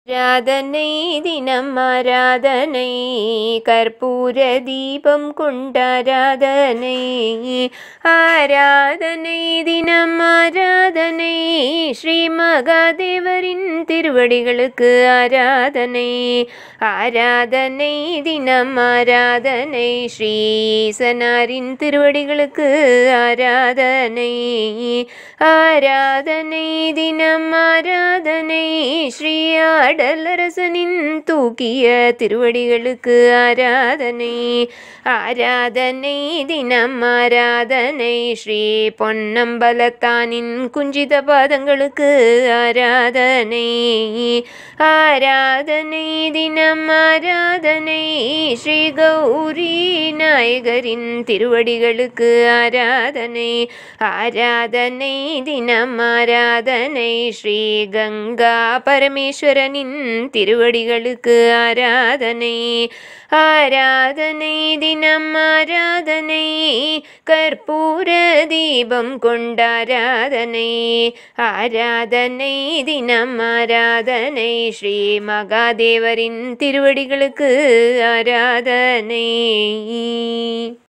ஆராதனை தினம் ஆராதனை கற்பூர தீபம் கொண்டாராதனை ஆராதனை தினம் ஆராதனை ஸ்ரீ மகாதேவரின் திருவடிகளுக்கு ஆராதனை ஆராதனை தினம் ஆராதனை ஸ்ரீசனாரின் திருவடிகளுக்கு ஆராதனை ஆராதனை தினம் ஆராதனை ஸ்ரீ ஆடலரசனின் தூக்கிய திருவடிகளுக்கு ஆராதனை ஆராதனை தினம் ஆராதனை ஸ்ரீ பொன்னம்பலத்தானின் குஞ்சித பாதங்களுக்கு ஆராதனை ஆராதனை தினம் ஆராதனை ஸ்ரீ கௌரி நாயகரின் திருவடிகளுக்கு ஆராதனை ஆராதனை தினம் ஆராதனை ஸ்ரீ கங்கா பரமேஸ்வரனின் திருவடிகளுக்கு ஆராதனை ஆராதனை தினம் ஆராதனை கற்பூர தீபம் கொண்டாராதனை ஆராதனை தினம் ஆராதனை ஸ்ரீ மகாதேவரின் திருவடிகளுக்கு ஆராதனை